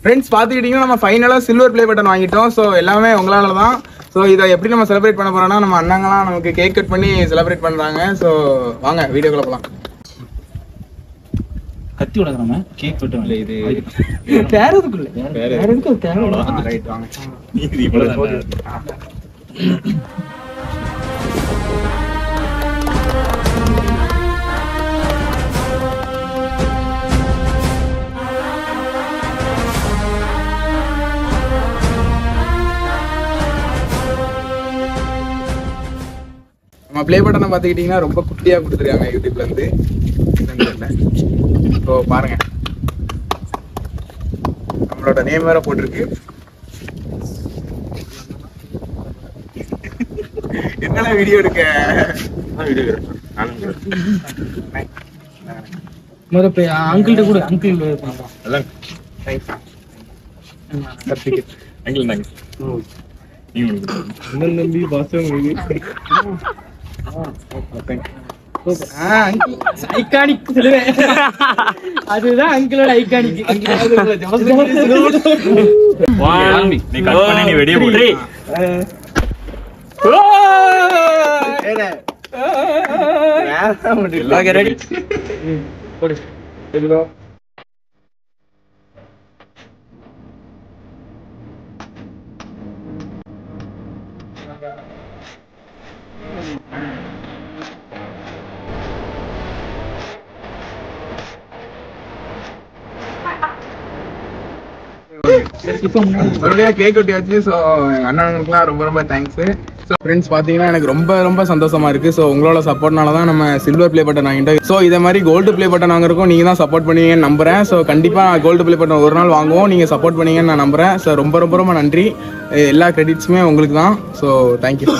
friends பார்த்துக்கிட்டிங்கன்னா நம்ம ஃபைனலாக சில்வர் ப்ளே பட்டன் வாங்கிட்டோம் ஸோ எல்லாமே உங்களால தான் ஸோ இதை எப்படி நம்ம செலிப்ரேட் பண்ண போறோம்னா நம்ம அண்ணங்களாம் நமக்கு கேக் கட் பண்ணி செலிப்ரேட் பண்ணுறாங்க ஸோ வாங்க வீடியோக்குள்ள போகலாம் கத்தி விடாத நம்ம கேக் வெட்டும் இல்லை இது வேற எதுக்குள்ள வேற எதுக்கு தேவை ரைட் வாங்க இது இவ்வளவு நம்ம ப்ளே பட்டனை பார்த்துக்கிட்டிங்கன்னா ரொம்ப குட்டியாக கொடுத்துருக்காங்க யூடியூப்ல இருந்து ஸோ பாருங்க நம்மளோட நேம் வேற போட்டிருக்கு என்னடா வீடியோ எடுக்க முத போய் அங்கிள்கிட்ட கூட அங்கிள் பண்ணலாம் தேங்க்ஸ் அங்கிள் நாங்க நீங்க ஐகானிக் சொல்லுவேன் அதுதான் அங்கிளோட ஐகானிக் நீ கட் பண்ணி நீ வெளியே போடு ரெடி மறுபடியும் கேக் வெட்டியாச்சு ஸோ எங்கள் அண்ணனுக்குலாம் ரொம்ப ரொம்ப தேங்க்ஸ் ஸோ ஃப்ரெண்ட்ஸ் பார்த்தீங்கன்னா எனக்கு ரொம்ப ரொம்ப சந்தோஷமா இருக்கு ஸோ உங்களோட சப்போர்ட்னால தான் நம்ம சில்வர் ப்ளே பட்டன் வாங்கிட்டோம் ஸோ இதே மாதிரி கோல்டு ப்ளே பட்டன் வாங்குறதுக்கும் நீங்கள் தான் சப்போர்ட் பண்ணுவீங்கன்னு நம்புறேன் ஸோ கண்டிப்பாக கோல்டு ப்ளே பட்டன் ஒரு நாள் வாங்குவோம் நீங்கள் சப்போர்ட் பண்ணீங்கன்னு நான் நம்புறேன் ஸோ ரொம்ப ரொம்ப ரொம்ப நன்றி எல்லா கிரெடிட்ஸுமே உங்களுக்கு தான் ஸோ தேங்க்யூ